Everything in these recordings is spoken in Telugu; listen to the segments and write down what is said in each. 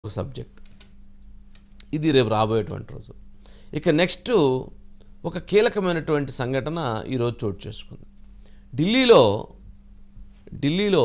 ఒక సబ్జెక్ట్ ఇది రేపు రాబోయేటువంటి రోజు ఇక నెక్స్ట్ ఒక కీలకమైనటువంటి సంఘటన ఈరోజు చోటు చేసుకుంది ఢిల్లీలో ఢిల్లీలో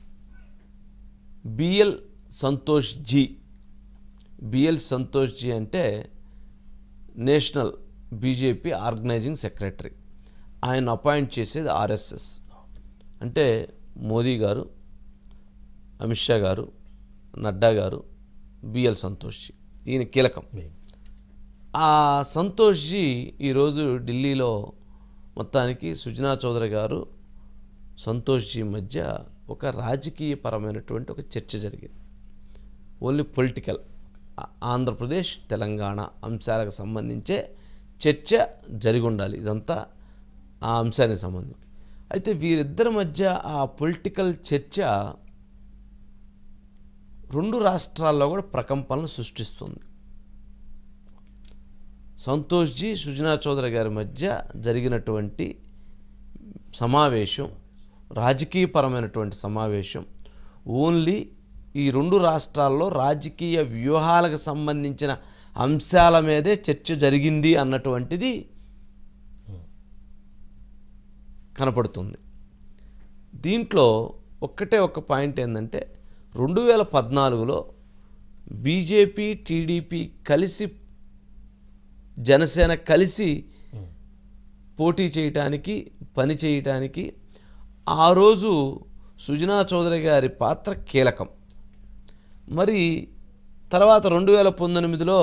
బిఎల్ సంతోష్ జీ బిఎల్ సంతోష్ జీ అంటే నేషనల్ బీజేపీ ఆర్గనైజింగ్ సెక్రటరీ ఆయన అపాయింట్ చేసేది ఆర్ఎస్ఎస్ అంటే మోదీ గారు అమిత్ షా గారు నడ్డా గారు బిఎల్ సంతోష్ జీ ఈయన కీలకం ఆ సంతోష్ జీ ఈరోజు ఢిల్లీలో మొత్తానికి సుజనా చౌదరి గారు సంతోష్ జీ మధ్య ఒక రాజకీయపరమైనటువంటి ఒక చర్చ జరిగింది ఓన్లీ పొలిటికల్ ఆంధ్రప్రదేశ్ తెలంగాణ అంశాలకు సంబంధించే చర్చ జరిగి ఉండాలి ఇదంతా ఆ అంశానికి సంబంధించి అయితే వీరిద్దరి మధ్య ఆ పొలిటికల్ చర్చ రెండు రాష్ట్రాల్లో కూడా ప్రకంపనలు సృష్టిస్తుంది సంతోష్జీ సుజనా చౌదరి గారి మధ్య జరిగినటువంటి సమావేశం రాజకీయపరమైనటువంటి సమావేశం ఓన్లీ ఈ రెండు రాష్ట్రాల్లో రాజకీయ వ్యూహాలకు సంబంధించిన అంశాల మీదే చర్చ జరిగింది అన్నటువంటిది కనపడుతుంది దీంట్లో ఒక్కటే ఒక పాయింట్ ఏంటంటే రెండు వేల పద్నాలుగులో బీజేపీ టీడీపీ కలిసి జనసేన కలిసి పోటీ చేయటానికి పని చేయటానికి ఆ రోజు సుజనా చౌదరి గారి పాత్ర కీలకం మరి తర్వాత రెండు వేల పంతొమ్మిదిలో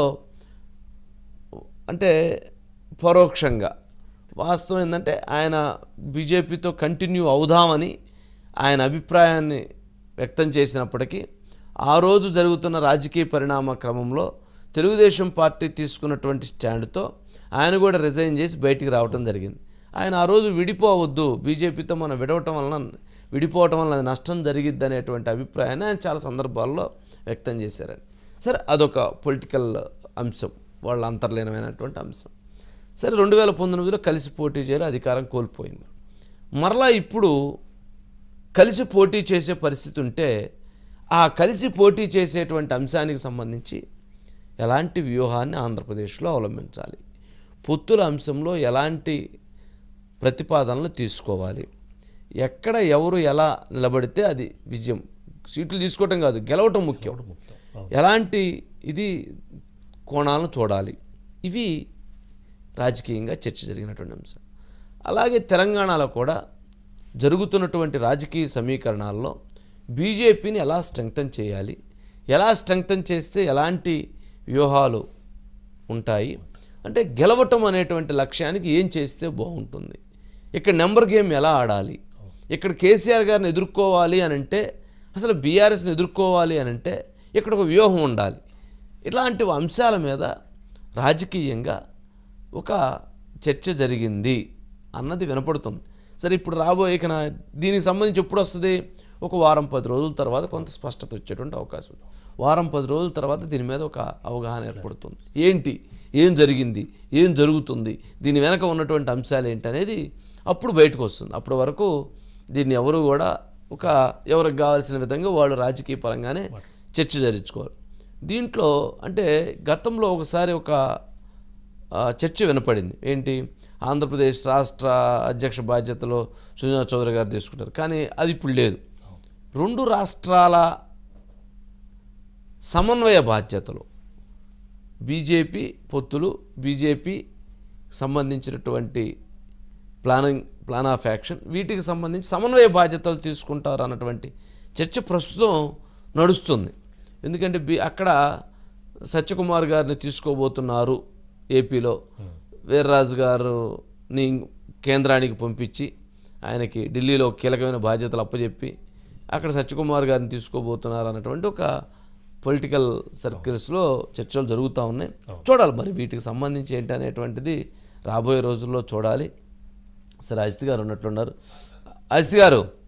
అంటే పరోక్షంగా వాస్తవం ఏంటంటే ఆయన బీజేపీతో కంటిన్యూ అవుదామని ఆయన అభిప్రాయాన్ని వ్యక్తం చేసినప్పటికీ ఆ రోజు జరుగుతున్న రాజకీయ పరిణామ క్రమంలో తెలుగుదేశం పార్టీ తీసుకున్నటువంటి స్టాండ్తో ఆయన కూడా రిజైన్ చేసి బయటికి రావటం జరిగింది ఆయన ఆ రోజు విడిపోవద్దు బీజేపీతో మనం విడవటం వలన విడిపోవటం వలన అది నష్టం జరిగిద్ది అనేటువంటి అభిప్రాయాన్ని ఆయన చాలా సందర్భాల్లో వ్యక్తం చేశారని సరే అదొక పొలిటికల్ అంశం వాళ్ళ అంతర్లీనమైనటువంటి అంశం సరే రెండు వేల పంతొమ్మిదిలో కలిసి పోటీ చేయాలి అధికారం కోల్పోయింది మరలా ఇప్పుడు కలిసి పోటీ చేసే పరిస్థితి ఉంటే ఆ కలిసి పోటీ చేసేటువంటి అంశానికి సంబంధించి ఎలాంటి వ్యూహాన్ని ఆంధ్రప్రదేశ్లో అవలంబించాలి పొత్తుల అంశంలో ఎలాంటి ప్రతిపాదనలు తీసుకోవాలి ఎక్కడ ఎవరు ఎలా నిలబడితే అది విజయం సీట్లు తీసుకోవటం కాదు గెలవటం ముఖ్యం ఎలాంటి ఇది కోణాలను చూడాలి ఇవి రాజకీయంగా చర్చ జరిగినటువంటి అంశం అలాగే తెలంగాణలో కూడా జరుగుతున్నటువంటి రాజకీయ సమీకరణాల్లో బీజేపీని ఎలా స్ట్రెంగ్తన్ చేయాలి ఎలా స్ట్రెంగ్తన్ చేస్తే ఎలాంటి వ్యూహాలు ఉంటాయి అంటే గెలవటం అనేటువంటి లక్ష్యానికి ఏం చేస్తే బాగుంటుంది ఇక్కడ నెంబర్ గేమ్ ఎలా ఆడాలి ఇక్కడ కేసీఆర్ గారిని ఎదుర్కోవాలి అని అంటే అసలు బీఆర్ఎస్ని ఎదుర్కోవాలి అని అంటే ఇక్కడ ఒక వ్యూహం ఉండాలి ఇలాంటి అంశాల మీద రాజకీయంగా ఒక చర్చ జరిగింది అన్నది వినపడుతుంది సరే ఇప్పుడు రాబోయే ఇక నా- దీనికి సంబంధించి ఎప్పుడు వస్తుంది ఒక వారం పది రోజుల తర్వాత కొంత స్పష్టత వచ్చేటువంటి అవకాశం ఉంది వారం పది రోజుల తర్వాత దీని మీద ఒక అవగాహన ఏర్పడుతుంది ఏంటి ఏం జరిగింది ఏం జరుగుతుంది దీని వెనక ఉన్నటువంటి అంశాలు ఏంటి అనేది అప్పుడు బయటకు వస్తుంది అప్పటి వరకు దీన్ని ఎవరు కూడా ఒక ఎవరికి కావాల్సిన విధంగా వాళ్ళు రాజకీయ పరంగానే చర్చ జరిపించుకోవాలి దీంట్లో అంటే గతంలో ఒకసారి ఒక ఆ, చర్చ వినపడింది ఏంటి ఆంధ్రప్రదేశ్ రాష్ట్ర అధ్యక్ష బాధ్యతలో సుజనా చౌదరి గారు తీసుకుంటారు కానీ అది ఇప్పుడు లేదు రెండు రాష్ట్రాల సమన్వయ బాధ్యతలు బీజేపీ పొత్తులు బీజేపీ సంబంధించినటువంటి ప్లానింగ్ ప్లాన్ ఆఫ్ యాక్షన్ వీటికి సంబంధించి సమన్వయ బాధ్యతలు తీసుకుంటారు అన్నటువంటి చర్చ ప్రస్తుతం నడుస్తుంది ఎందుకంటే బి అక్కడ సత్యకుమార్ గారిని తీసుకోబోతున్నారు ఏపీలో వీర్రాజు గారుని కేంద్రానికి పంపించి ఆయనకి ఢిల్లీలో కీలకమైన బాధ్యతలు అప్పచెప్పి అక్కడ సత్యకుమార్ గారిని తీసుకోబోతున్నారు అన్నటువంటి ఒక పొలిటికల్ సర్కిల్స్లో చర్చలు జరుగుతూ ఉన్నాయి చూడాలి మరి వీటికి సంబంధించి ఏంటి అనేటువంటిది రాబోయే రోజుల్లో చూడాలి సరే అజిత్ గారు ఉన్నట్లున్నారు అజిత్ గారు